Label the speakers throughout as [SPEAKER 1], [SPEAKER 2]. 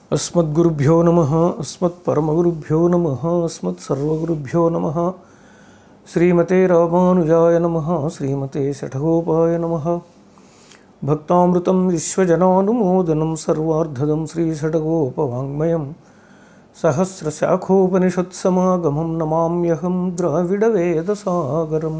[SPEAKER 1] అస్మద్గురుభ్యో నమ అస్మత్పరమగురుభ్యో నమ అస్మత్సర్వగురుభ్యో నమ శ్రీమతే రామానుజాయ నమ శ్రీమతే శఠగోపాయ నమ భక్తామృతం విశ్వజనానుమోదనం సర్వార్ధదం శ్రీషఠగోపవాङ्మయం సహస్రశాఖోపనిషత్సమాగమం నమామ్యహం ద్రావిడవేదసాగరం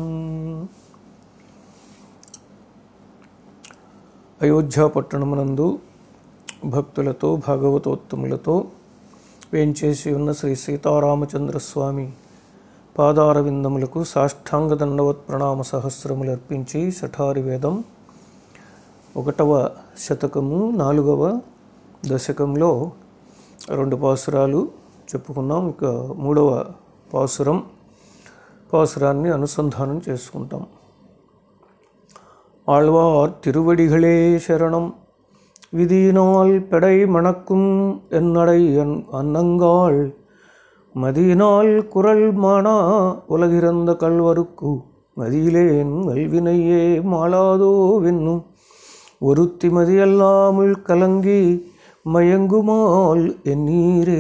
[SPEAKER 1] అయోధ్య పట్టణమునందు భక్తులతో భాగవతోత్తములతో వేంచేసి ఉన్న శ్రీ సీతారామచంద్రస్వామి పాదార విందములకు సాష్టాంగ దండవత్ ప్రణామ సహస్రములు అర్పించి శఠారి వేదం ఒకటవ శతకము నాలుగవ దశకంలో రెండు పాసురాలు చెప్పుకున్నాం ఇక మూడవ పాసురం పాసురాన్ని అనుసంధానం చేసుకుంటాం ஆழ்வார் திருவடிகளே சரணம் விதியினால் பெடை மணக்கும் என்னடை அன் அன்னங்காள் மதியினால் குரல் மானா உலகிறந்த கல்வருக்கு மதியிலேன் வல்வினையே மாளாதோ வென்னும் ஒருத்தி மதியல்லாமல் கலங்கி మయంగుమాల్ ఎన్నీరే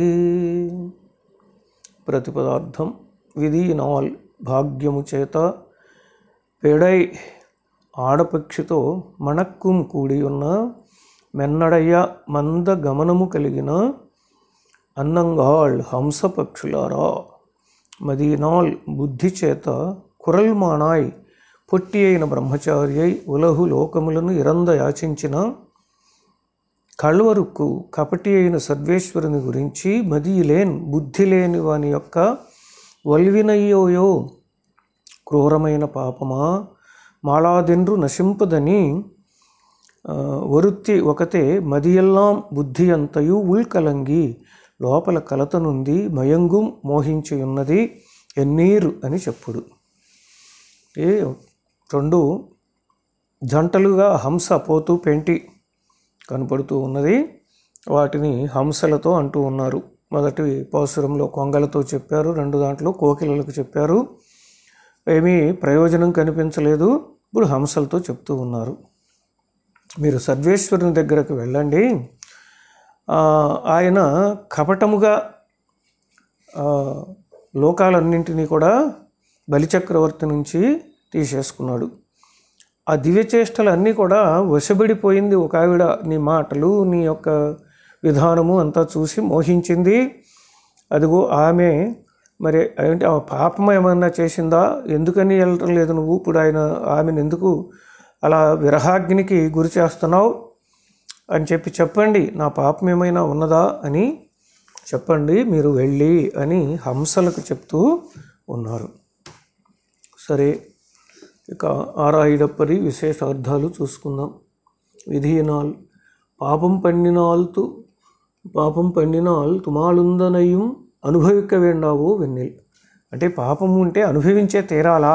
[SPEAKER 1] ప్రతిపదార్థం విధినాల్ భాగ్యము చేత పెడై ఆడపక్షితో మణక్కుం కూడి ఉన్న మెన్నడయ్య మంద గమనము కలిగిన అన్నంగాళ్ హంసపక్షులారా మదీనాల్ బుద్ధి చేత కురల్మానాయ్ పొట్టి అయిన బ్రహ్మచారి అయి ఉలహు లోకములను ఇరంద యాచించిన కల్వరుకు కపటి అయిన సర్వేశ్వరుని గురించి మదిలేన్ బుద్ధి లేని వాని యొక్క వల్వినయ్యోయో క్రూరమైన పాపమా మాళాదెండ్రు నశింపదని వరుత్తి ఒకతే మదియెల్లాం బుద్ధి అంతయు ఉల్కలంగి లోపల కలత నుండి మయంగు మోహించి ఉన్నది ఎన్నీరు అని చెప్పుడు ఏ రెండు జంటలుగా హంస పోతూ పెంటి కనపడుతూ ఉన్నది వాటిని హంసలతో అంటూ ఉన్నారు మొదటి పాసురంలో కొంగలతో చెప్పారు రెండు దాంట్లో కోకిలలకు చెప్పారు ఏమీ ప్రయోజనం కనిపించలేదు ఇప్పుడు హంసలతో చెప్తూ ఉన్నారు మీరు సర్వేశ్వరుని దగ్గరకు వెళ్ళండి ఆయన కపటముగా లోకాలన్నింటినీ కూడా బలిచక్రవర్తి నుంచి తీసేసుకున్నాడు ఆ దివ్యచేష్టలు అన్నీ కూడా వశబడిపోయింది ఒక ఆవిడ నీ మాటలు నీ యొక్క విధానము అంతా చూసి మోహించింది అదిగో ఆమె మరి ఏంటి ఆ పాపం ఏమన్నా చేసిందా ఎందుకని వెళ్ళటం లేదు నువ్వు ఇప్పుడు ఆయన ఆమెను ఎందుకు అలా విరహాగ్నికి గురి చేస్తున్నావు అని చెప్పి చెప్పండి నా పాపం ఏమైనా ఉన్నదా అని చెప్పండి మీరు వెళ్ళి అని హంసలకు చెప్తూ ఉన్నారు సరే ఇక ఆరాయిడప్పరి విశేష అర్థాలు చూసుకుందాం విధియనాల్ పాపం పండినాల్తు పాపం పండినాల్ తుమాలుందనయం అనుభవిక వేండావో వెన్నెల్ అంటే పాపము ఉంటే అనుభవించే తీరాలా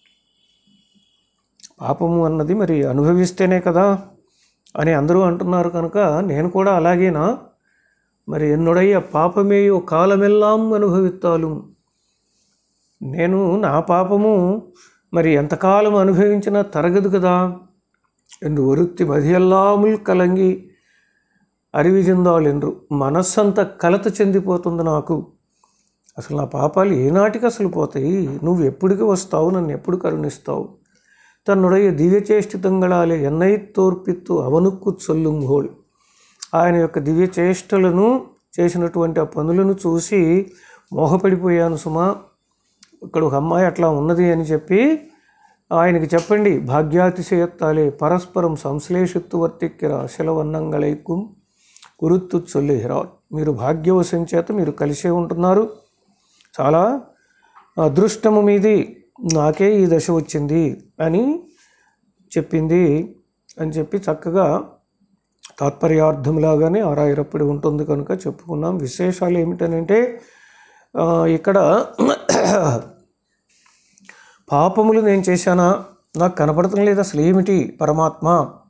[SPEAKER 1] పాపము అన్నది మరి అనుభవిస్తేనే కదా అని అందరూ అంటున్నారు కనుక నేను కూడా అలాగేనా మరి ఎన్నుడయ్య పాపమేయో కాలమెల్లాం అనుభవిస్తాలు నేను నా పాపము మరి ఎంతకాలం అనుభవించినా తరగదు కదా ఎందు వరుత్తి మదియల్లాముల్ కలంగి అరివి చెందాలెండ్రు మనస్సంతా కలత చెందిపోతుంది నాకు అసలు నా పాపాలు ఏనాటికి అసలు పోతాయి నువ్వు ఎప్పటికి వస్తావు నన్ను ఎప్పుడు కరుణిస్తావు తన్నుడయ్య దివ్యచేష్టితంగళాలే ఎన్నై తోర్పిత్తు అవనుక్కు చొల్లుంగోళ్ ఆయన యొక్క దివ్యచేష్టలను చేసినటువంటి ఆ పనులను చూసి మోహపడిపోయాను సుమా ఇక్కడ ఒక అమ్మాయి అట్లా ఉన్నది అని చెప్పి ఆయనకి చెప్పండి భాగ్యాతిశయత్తాలే పరస్పరం సంశ్లేషిత్తు వర్తిక్కిర శలవన్నంగళైక్కుం కురుత్తు చొల్లిహిరాల్ మీరు భాగ్యవశం చేత మీరు కలిసే ఉంటున్నారు చాలా అదృష్టము మీది నాకే ఈ దశ వచ్చింది అని చెప్పింది అని చెప్పి చక్కగా తాత్పర్యార్థంలాగానే ఆరాయిరప్పుడు ఉంటుంది కనుక చెప్పుకున్నాం విశేషాలు ఏమిటనంటే ఇక్కడ పాపములు నేను చేశానా నాకు కనపడటం లేదు అసలు ఏమిటి పరమాత్మ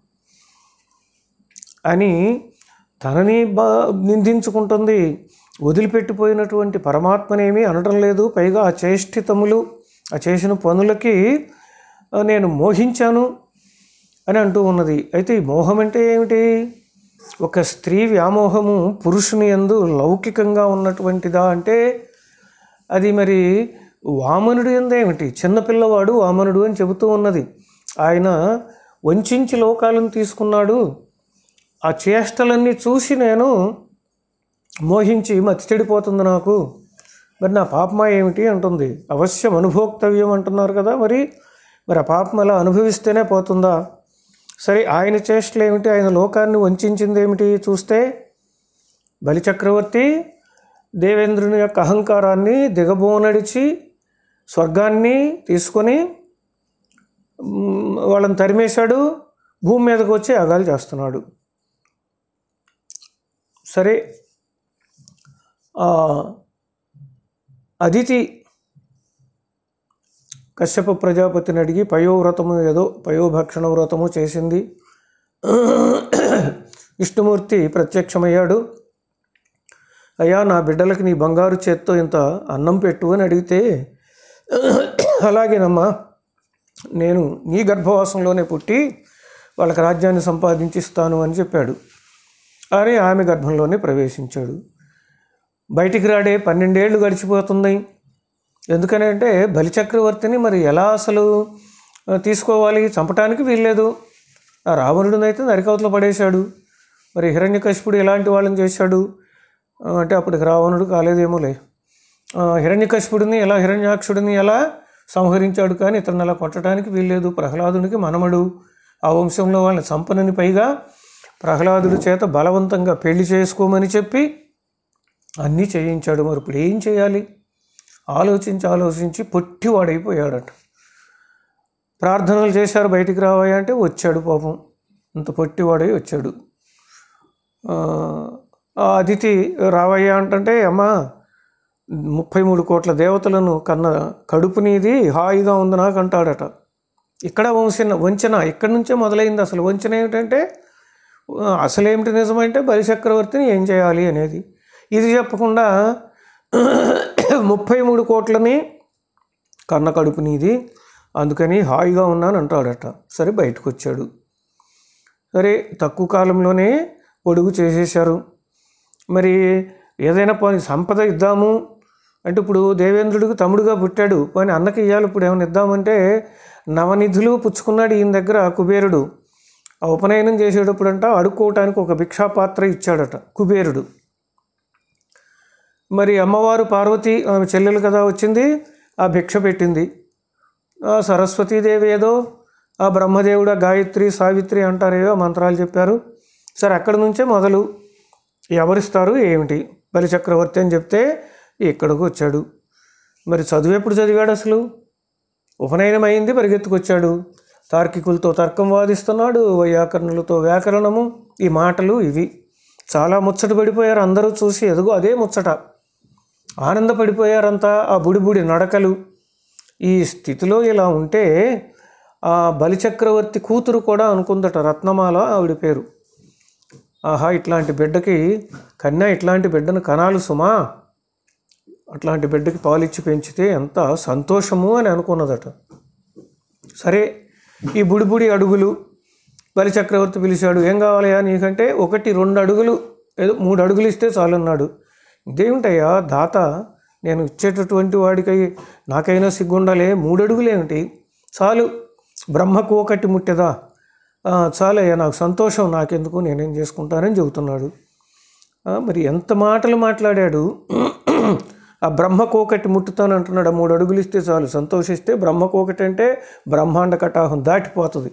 [SPEAKER 1] అని తనని బా నిందించుకుంటుంది వదిలిపెట్టిపోయినటువంటి పరమాత్మనేమి అనడం లేదు పైగా ఆ చేష్టితములు ఆ చేసిన పనులకి నేను మోహించాను అని అంటూ ఉన్నది అయితే ఈ మోహం అంటే ఏమిటి ఒక స్త్రీ వ్యామోహము పురుషుని యందు లౌకికంగా ఉన్నటువంటిదా అంటే అది మరి వామనుడు ఎందేమిటి చిన్నపిల్లవాడు వామనుడు అని చెబుతూ ఉన్నది ఆయన వంచించి లోకాలను తీసుకున్నాడు ఆ చేష్టలన్నీ చూసి నేను మోహించి మతి చెడిపోతుంది నాకు మరి నా పాపమా ఏమిటి అంటుంది అవశ్యం అనుభోక్తవ్యం అంటున్నారు కదా మరి మరి ఆ పాపం అలా అనుభవిస్తేనే పోతుందా సరే ఆయన చేష్టలు ఏమిటి ఆయన లోకాన్ని వంచింది ఏమిటి చూస్తే బలిచక్రవర్తి దేవేంద్రుని యొక్క అహంకారాన్ని దిగబోనడిచి స్వర్గాన్ని తీసుకొని మ్, వాళ్ళని తరిమేశాడు భూమి మీదకి వచ్చి అగాలు చేస్తున్నాడు సరే ఆ, అదితి కశ్యప ప్రజాపతిని అడిగి పయోవ్రతము ఏదో పయోభక్షణ వ్రతము చేసింది విష్ణుమూర్తి ప్రత్యక్షమయ్యాడు అయ్యా నా బిడ్డలకి నీ బంగారు చేత్తో ఇంత అన్నం పెట్టు అని అడిగితే అలాగేనమ్మా నేను నీ గర్భవాసంలోనే పుట్టి వాళ్ళకి రాజ్యాన్ని సంపాదించిస్తాను అని చెప్పాడు అని ఆమె గర్భంలోనే ప్రవేశించాడు బయటికి రాడే పన్నెండేళ్ళు గడిచిపోతుంది ఎందుకని అంటే బలిచక్రవర్తిని మరి ఎలా అసలు ఆ, తీసుకోవాలి చంపటానికి వీల్లేదు ఆ రావణుడిని అయితే నరికవతలో పడేశాడు మరి హిరణ్యకశిపుడు ఎలాంటి వాళ్ళని చేశాడు ఆ, అంటే అప్పటికి రావణుడు కాలేదేమోలే ఆ, హిరణ్యకశిపుడిని ఎలా హిరణ్యాక్షుడిని ఎలా సంహరించాడు కానీ ఇతన్ని అలా కొట్టడానికి వీల్లేదు ప్రహ్లాదునికి మనమడు ఆ వంశంలో వాళ్ళని చంపనని పైగా ప్రహ్లాదుడి చేత బలవంతంగా పెళ్లి చేసుకోమని చెప్పి అన్నీ చేయించాడు మరి ఇప్పుడు ఏం చేయాలి ఆలోచించి ఆలోచించి పొట్టివాడైపోయాడట ప్రార్థనలు చేశారు బయటికి రావయ్యా అంటే వచ్చాడు పాపం ఇంత పొట్టివాడై వచ్చాడు ఆ, ఆ అదితి రావయ్యా అంటే అమ్మా ముప్పై మూడు కోట్ల దేవతలను కన్న కడుపు నీది హాయిగా ఉంది నాకు అంటాడట ఇక్కడ వంచిన వంచన ఇక్కడి నుంచే మొదలైంది అసలు వంచన ఏమిటంటే ఆ, అసలేమిటి నిజమంటే బలిచక్రవర్తిని ఏం చేయాలి అనేది ఇది చెప్పకుండా ముప్పై మూడు కోట్లని కన్న కడుపు నీది అందుకని హాయిగా ఉన్నాను అంటాడట సరే బయటకు వచ్చాడు సరే తక్కువ కాలంలోనే పొడుగు చేసేశారు మరి ఏదైనా పోనీ సంపద ఇద్దాము అంటే ఇప్పుడు దేవేంద్రుడికి తమ్ముడుగా పుట్టాడు పోనీ అన్నకి ఇవ్వాలి ఇప్పుడు ఏమైనా ఇద్దామంటే నవనిధులు పుచ్చుకున్నాడు ఈయన దగ్గర కుబేరుడు ఆ ఉపనయనం చేసేటప్పుడంట అడుక్కోవటానికి ఒక భిక్షాపాత్ర ఇచ్చాడట కుబేరుడు మరి అమ్మవారు పార్వతి ఆమె చెల్లెలు కదా వచ్చింది ఆ భిక్ష పెట్టింది ఆ సరస్వతీదేవి ఏదో ఆ బ్రహ్మదేవుడు ఆ గాయత్రి సావిత్రి అంటారేవో మంత్రాలు చెప్పారు సరే అక్కడి నుంచే మొదలు ఎవరిస్తారు ఏమిటి బలి చక్రవర్తి అని చెప్తే ఇక్కడికి వచ్చాడు మరి చదువు ఎప్పుడు చదివాడు అసలు ఉపనయనం అయింది పరిగెత్తుకొచ్చాడు తార్కికులతో తర్కం వాదిస్తున్నాడు వైయాకరణులతో వ్యాకరణము ఈ మాటలు ఇవి చాలా ముచ్చట పడిపోయారు అందరూ చూసి ఎదుగు అదే ముచ్చట ఆనందపడిపోయారంతా ఆ బుడిబుడి నడకలు ఈ స్థితిలో ఇలా ఉంటే ఆ బలిచక్రవర్తి కూతురు కూడా అనుకుందట రత్నమాల ఆవిడ పేరు ఆహా ఇట్లాంటి బిడ్డకి కన్యా ఇట్లాంటి బిడ్డను కనాలు సుమా అట్లాంటి బిడ్డకి పాలిచ్చి పెంచితే ఎంత సంతోషము అని అనుకున్నదట సరే ఈ బుడిబుడి అడుగులు బలిచక్రవర్తి పిలిచాడు ఏం కావాలయా నీకంటే ఒకటి రెండు అడుగులు ఏదో మూడు అడుగులు ఇస్తే చాలన్నాడు ఇదేమిటయ్యా దాత నేను ఇచ్చేటటువంటి వాడికై నాకైనా సిగ్గుండాలే మూడు అడుగులు ఏమిటి చాలు బ్రహ్మకు ఒకటి ముట్టెదా "ఆ, చాలయ్యా నాకు సంతోషం నాకెందుకు నేనేం చేసుకుంటానని చెబుతున్నాడు ఆ, మరి ఎంత మాటలు మాట్లాడాడు ఆ బ్రహ్మకోకటి ముట్టుతాను అంటున్నాడు ఆ మూడు అడుగులు ఇస్తే చాలు సంతోషిస్తే బ్రహ్మకోకటి అంటే బ్రహ్మాండ కటాహం దాటిపోతుంది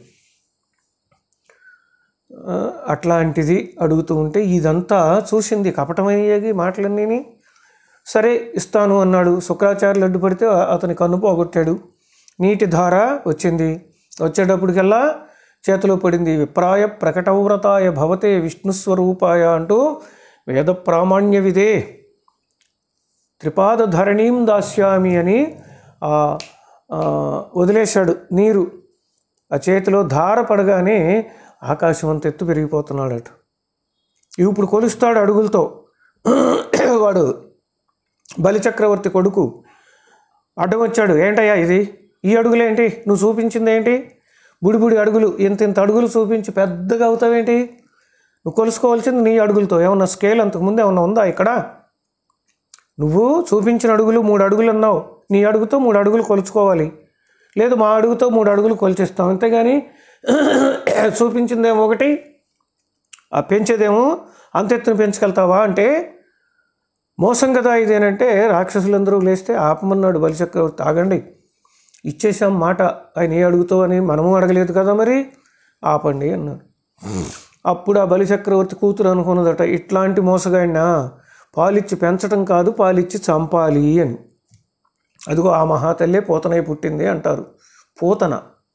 [SPEAKER 1] ఆ, అట్లాంటిది అడుగుతూ ఉంటే ఇదంతా చూసింది కపటమయ్యేది మాటలన్నీ సరే ఇస్తాను అన్నాడు శుక్రాచార్యులు అడ్డుపడితే ఆ- అతని కన్ను పోగొట్టాడు నీటి ధార వచ్చింది వచ్చేటప్పటికల్లా చేతిలో పడింది విప్రాయ ప్రకటవ్రతాయ భవతే విష్ణుస్వరూపాయ అంటూ వేద ప్రామాణ్య విదే త్రిపాద ధరణీం దాస్యామి అని ఆ, ఆ, వదిలేశాడు నీరు ఆ చేతిలో ధార పడగానే ఆకాశం అంత ఎత్తు పెరిగిపోతున్నాడట ఇప్పుడు కొలుస్తాడు అడుగులతో వాడు బలిచక్రవర్తి కొడుకు అడ్డం వచ్చాడు ఏంటయ్యా ఇది ఈ అడుగులేంటి నువ్వు చూపించింది ఏంటి బుడి బుడి అడుగులు ఇంత ఇంత అడుగులు చూపించి పెద్దగా అవుతావేంటి నువ్వు కొలుసుకోవాల్సింది నీ అడుగులతో ఏమన్నా స్కేల్ అంతకుముందు ఏమన్నా ఉందా ఇక్కడ నువ్వు చూపించిన అడుగులు మూడు అడుగులు అన్నావు నీ అడుగుతో మూడు అడుగులు కొలుచుకోవాలి లేదు మా అడుగుతో మూడు అడుగులు కొలిచిస్తాం అంతేగాని చూపించిందేమో ఒకటి ఆ పెంచేదేమో అంత ఎత్తున పెంచుకెళ్తావా అంటే మోసం కదా ఇదేనంటే రాక్షసులందరూ లేస్తే ఆపమన్నాడు బలిచక్రవర్తి ఆగండి ఇచ్చేసాం మాట ఆయన ఏ అడుగుతో అని మనము అడగలేదు కదా మరి ఆపండి అన్నాడు అప్పుడు ఆ బలిచక్రవర్తి కూతురు అనుకున్నదట ఇట్లాంటి మోసగాడినా పాలిచ్చి పెంచడం కాదు పాలిచ్చి చంపాలి అని అదిగో ఆ మహాతల్లే పూతనై పుట్టింది అంటారు పూతన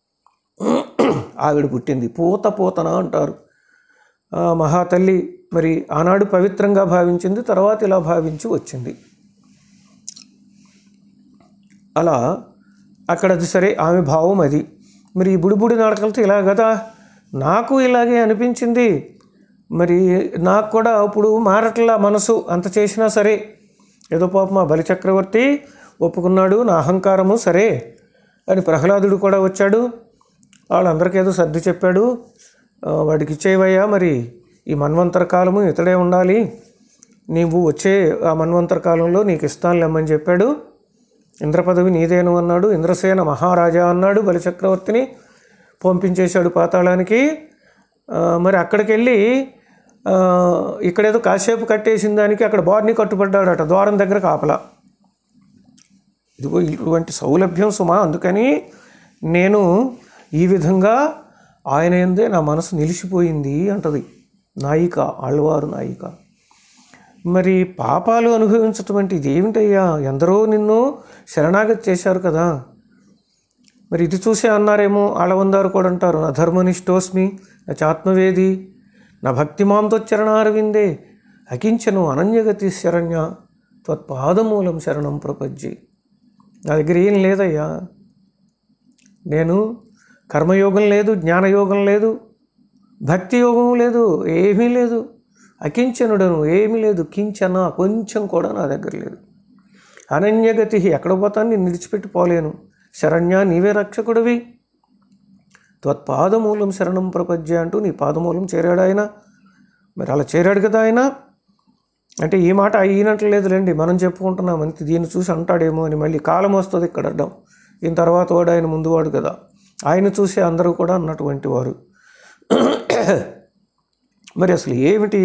[SPEAKER 1] ఆవిడ పుట్టింది పూత పూతన అంటారు ఆ మహాతల్లి మరి ఆనాడు పవిత్రంగా భావించింది తర్వాత ఇలా భావించి వచ్చింది అలా అక్కడ అది సరే ఆమె భావం అది మరి ఈ బుడిబుడి నాటకాలతో ఇలా కదా నాకు ఇలాగే అనిపించింది మరి నాకు కూడా ఇప్పుడు మారట్లా మనసు అంత చేసినా సరే ఏదో పాపం ఆ బలిచక్రవర్తి ఒప్పుకున్నాడు నా అహంకారము సరే అని ప్రహ్లాదుడు కూడా వచ్చాడు వాళ్ళందరికీ ఏదో సర్ది చెప్పాడు ఆ, వాడికి ఇచ్చేవయ్యా మరి ఈ మన్వంతర కాలము ఇతడే ఉండాలి నీవు వచ్చే ఆ మన్వంతర కాలంలో నీకు ఇస్తాను లేమ్మని చెప్పాడు ఇంద్ర పదవి నీదేను అన్నాడు ఇంద్రసేన మహారాజా అన్నాడు బలిచక్రవర్తిని పంపించేశాడు పాతాళానికి ఆ, మరి అక్కడికి వెళ్ళి ఆ, ఇక్కడేదో కాసేపు కట్టేసిన దానికి అక్కడ బార్ని కట్టుబడ్డాడట ద్వారం దగ్గర కాపలా ఇదిగో ఇటువంటి సౌలభ్యం సుమా అందుకని నేను ఈ విధంగా ఆయన ఎందే నా మనసు నిలిచిపోయింది అంటది నాయిక ఆళ్వారు నాయిక మరి పాపాలు అనుభవించటం అంటే ఇదేమిటయ్యా ఎందరో నిన్ను శరణాగతి చేశారు కదా మరి ఇది చూసే అన్నారేమో ఆళవందారు కూడా అంటారు నా ధర్మనిష్టోస్మి నా చాత్మవేది నా భక్తిమాంతో చరణారవిందే అకించను అనన్యగతి శరణ్య త్వత్పాదమూలం శరణం ప్రపజ్జి నా దగ్గర ఏం లేదయ్యా నేను కర్మయోగం లేదు జ్ఞానయోగం లేదు భక్తి యోగం లేదు ఏమీ లేదు అకించనుడను ఏమీ లేదు కించన కొంచెం కూడా నా దగ్గర లేదు అనన్యగతి ఎక్కడ పోతాను నేను నిలిచిపెట్టి పోలేను శరణ్య నీవే రక్షకుడివి త్వత్పాదమూలం శరణం ప్రపంచ అంటూ నీ పాదమూలం చేరాడు ఆయన మరి అలా చేరాడు కదా ఆయన అంటే ఈ మాట అయినట్లు లేదులేండి మనం చెప్పుకుంటున్నాం అంతే దీన్ని చూసి అంటాడేమో అని మళ్ళీ కాలం వస్తుంది ఇక్కడ అడ్డం దీని తర్వాత వాడు ఆయన ముందువాడు కదా ఆయన చూసి అందరూ కూడా అన్నటువంటి వారు మరి అసలు ఏమిటి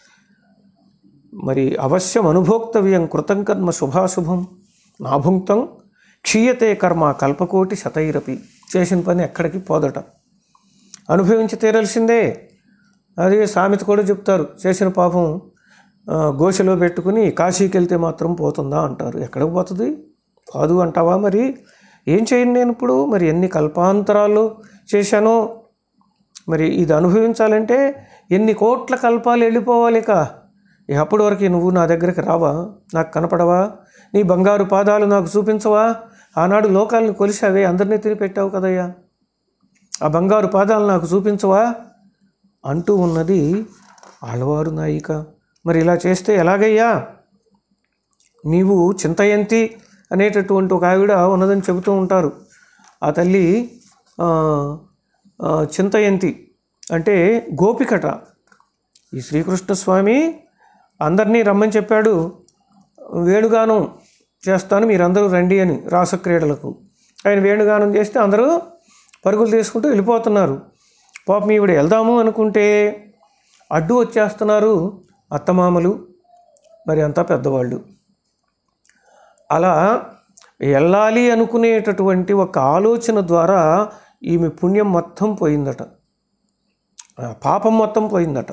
[SPEAKER 1] మరి అవశ్యం అనుభోక్తవ్యం కృతం కర్మ శుభాశుభం నాభుక్తం క్షీయతే కర్మ కల్పకోటి శతైరపి చేసిన పని ఎక్కడికి పోదట అనుభవించి తీరాల్సిందే అదే సామెత కూడా చెప్తారు చేసిన పాపం ఆ, గోషలో పెట్టుకుని కాశీకి వెళ్తే మాత్రం పోతుందా అంటారు ఎక్కడికి పోతుంది కాదు అంటావా మరి ఏం చేయను నేను ఇప్పుడు మరి ఎన్ని కల్పాంతరాలు చేశానో మరి ఇది అనుభవించాలంటే ఎన్ని కోట్ల కల్పాలు వెళ్ళిపోవాలి ఇక ఇక అప్పటి వరకు నువ్వు నా దగ్గరికి రావా నాకు కనపడవా నీ బంగారు పాదాలు నాకు చూపించవా ఆనాడు లోకాలను కొలిసావే అందరినీ తినిపెట్టావు కదయ్యా ఆ బంగారు పాదాలు నాకు చూపించవా అంటూ ఉన్నది ఆళ్వారు నాయిక మరి ఇలా చేస్తే ఎలాగయ్యా నీవు చింతయంతి అనేటటువంటి ఒక ఆవిడ ఉన్నదని చెబుతూ ఉంటారు ఆ తల్లి ఆ, ఆ, చింతయంతి అంటే గోపికట ఈ శ్రీకృష్ణ స్వామి అందరినీ రమ్మని చెప్పాడు వేణుగానం చేస్తాను మీరందరూ రండి అని రాసక్రీడలకు ఆయన వేణుగానం చేస్తే అందరూ పరుగులు తీసుకుంటూ వెళ్ళిపోతున్నారు పాపం ఈవిడ వెళ్దాము అనుకుంటే అడ్డు వచ్చేస్తున్నారు అత్తమామలు మరి అంతా పెద్దవాళ్ళు అలా వెళ్ళాలి అనుకునేటటువంటి ఒక ఆలోచన ద్వారా ఈమె పుణ్యం మొత్తం పోయిందట ఆ పాపం మొత్తం పోయిందట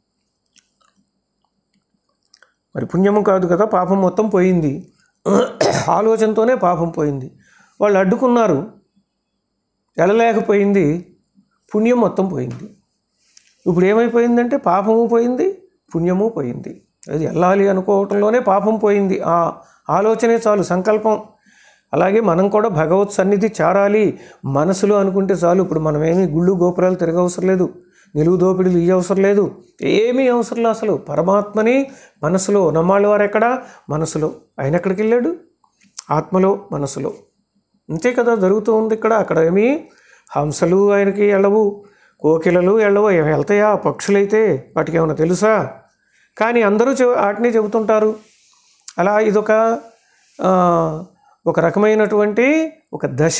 [SPEAKER 1] మరి పుణ్యము కాదు కదా పాపం మొత్తం పోయింది ఆలోచనతోనే పాపం పోయింది వాళ్ళు అడ్డుకున్నారు వెళ్ళలేకపోయింది పుణ్యం మొత్తం పోయింది ఇప్పుడు ఏమైపోయిందంటే పాపము పోయింది పుణ్యము పోయింది అది వెళ్ళాలి అనుకోవటంలోనే పాపం పోయింది ఆ ఆలోచనే చాలు సంకల్పం అలాగే మనం కూడా భగవత్ సన్నిధి చేరాలి మనసులో అనుకుంటే చాలు ఇప్పుడు మనం ఏమీ గుళ్ళు గోపురాలు తిరగవసరం లేదు నిలువు దోపిడీలు ఇవి అవసరం లేదు ఏమీ అవసరం లేదు అసలు పరమాత్మని మనసులో నమ్మాళ్ళ వారు ఎక్కడ మనసులో ఆయన ఎక్కడికి వెళ్ళాడు ఆత్మలో మనసులో అంతే కదా జరుగుతూ ఉంది ఇక్కడ అక్కడ ఏమీ హంసలు ఆయనకి వెళ్ళవు కోకిలలు వెళ్ళవో వెళ్తాయా పక్షులైతే వాటికి ఏమైనా తెలుసా కానీ అందరూ చె వాటిని చెబుతుంటారు అలా ఇదొక ఆ, ఒక రకమైనటువంటి ఒక దశ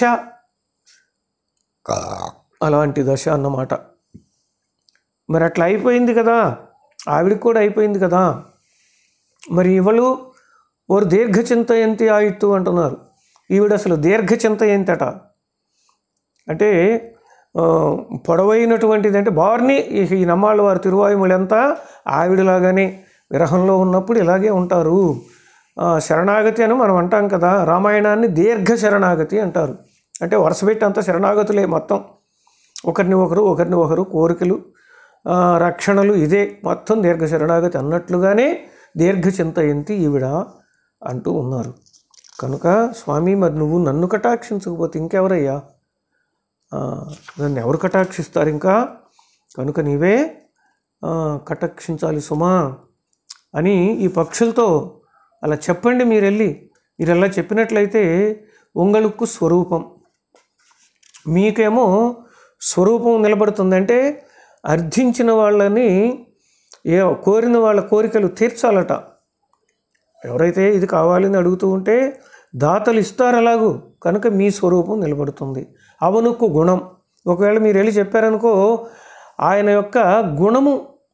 [SPEAKER 1] అలాంటి దశ అన్నమాట మరి అట్లా అయిపోయింది కదా ఆవిడకి కూడా అయిపోయింది కదా మరి ఇవಳು ఓరు దీర్ఘచింతయంతి ఆయుత్తు అంటున్నారు ఈవిడ అసలు దీర్ఘచింతయంతట అంటే ఆ, పొడవైనటువంటిది అంటే బార్ని ఈ ఈ నమ్మాళ్ళ వారి తిరువాయుములంతా ఆవిడలాగానే విరహంలో ఉన్నప్పుడు ఇలాగే ఉంటారు ఆ, శరణాగతి అని మనం అంటాం కదా రామాయణాన్ని దీర్ఘ శరణాగతి అంటారు అంటే వరుస పెట్టి అంతా శరణాగతులే మొత్తం ఒకరిని ఒకరు ఒకరిని ఒకరు కోరికలు ఆ, రక్షణలు ఇదే మొత్తం దీర్ఘ శరణాగతి అన్నట్లుగానే దీర్ఘ చింతయంతి ఈవిడ అంటూ ఉన్నారు కనుక స్వామి మరి నువ్వు నన్ను కటాక్షించకపోతే ఇంకెవరయ్యా ఆ, నన్ను ఎవరు కటాక్షిస్తారు ఇంకా కనుక నీవే ఆ, కటాక్షించాలి సుమా అని ఈ పక్షులతో అలా చెప్పండి మీరు వెళ్ళి మీరు అలా చెప్పినట్లయితే ఉంగళుక్కు స్వరూపం మీకేమో స్వరూపం నిలబడుతుందంటే అర్థించిన వాళ్ళని ఏ కోరిన వాళ్ళ కోరికలు తీర్చాలట ఎవరైతే ఇది కావాలని అడుగుతూ ఉంటే దాతలు ఇస్తారు అలాగూ కనుక మీ స్వరూపం నిలబడుతుంది అవనుకు గుణం ఒకవేళ మీరు వెళ్ళి చెప్పారనుకో ఆయన యొక్క గుణము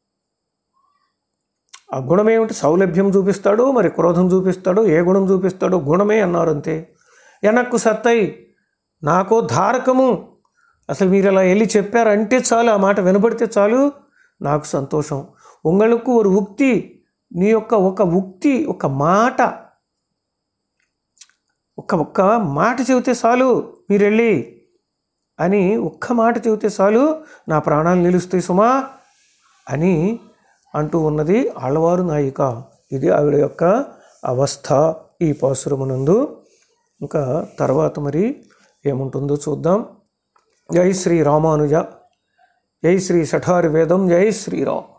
[SPEAKER 1] ఆ గుణం ఏమిటి సౌలభ్యం చూపిస్తాడు మరి క్రోధం చూపిస్తాడు ఏ గుణం చూపిస్తాడో గుణమే అన్నారు అంతే వెనక్కు సత్తై నాకో ధారకము అసలు మీరు అలా వెళ్ళి చెప్పారంటే చాలు ఆ మాట వినబడితే చాలు నాకు సంతోషం ఉంగళకు ఒక ఉక్తి నీ యొక్క ఒక ఉక్తి ఒక మాట ఒక్క ఒక్క మాట చెబితే చాలు మీరు వెళ్ళి అని ఒక్క మాట చెబితే చాలు నా ప్రాణాలు నిలుస్తాయి సుమా అని అంటూ ఉన్నది ఆళ్ళవారు నాయిక ఇది ఆవిడ యొక్క అవస్థ ఈ పాసురమునందు ఇంకా తర్వాత మరి ఏముంటుందో చూద్దాం జై శ్రీ రామానుజ జై శ్రీ సఠారి వేదం జై శ్రీరామ్